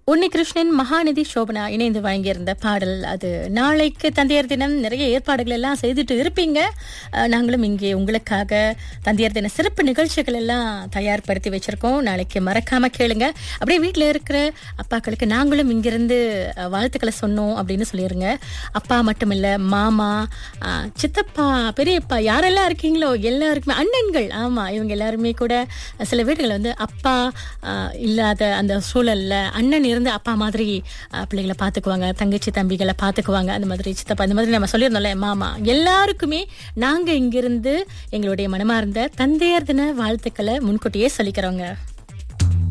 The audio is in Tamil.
உன்னிகிருஷ்ணன் மகாநிதி சோபனா இணைந்து வழங்கியிருந்த பாடல் அது நாளைக்கு தந்தையர் தினம் நிறைய ஏற்பாடுகள் எல்லாம் செய்துட்டு இருப்பீங்க அஹ், நாங்களும் இங்கே உங்களுக்காக தந்தையர் தின சிறப்பு நிகழ்ச்சிகள் எல்லாம் தயார்படுத்தி வச்சிருக்கோம் நாளைக்கு மறக்காம கேளுங்க அப்படியே வீட்டில் இருக்கிற அப்பாக்களுக்கு நாங்களும் இங்கிருந்து அஹ், வாழ்த்துக்களை சொன்னோம் அப்படின்னு சொல்லிருங்க அப்பா மட்டும் இல்ல மாமா அஹ், சித்தப்பா பெரியப்பா யாரெல்லாம் இருக்கீங்களோ எல்லாருக்குமே அண்ணன்கள் ஆமா இவங்க எல்லாருமே கூட சில வீடுகள் வந்து அப்பா அஹ், இல்லாத அந்த சூழல்ல அண்ணன் இருந்து அப்பா மாதிரி அஹ், பிள்ளைகளை பாத்துக்குவாங்க தங்கச்சி தம்பிகளை பாத்துக்குவாங்க அந்த மாதிரி சித்தப்பா இந்த மாதிரி நம்ம சொல்லியிருந்தோம்ல மாமா எல்லாருக்குமே நாங்க இங்கிருந்து எங்களுடைய மனமார்ந்த தந்தையர் தின வாழ்த்துக்களை முன்கூட்டியே சொல்லிக்கிறோங்க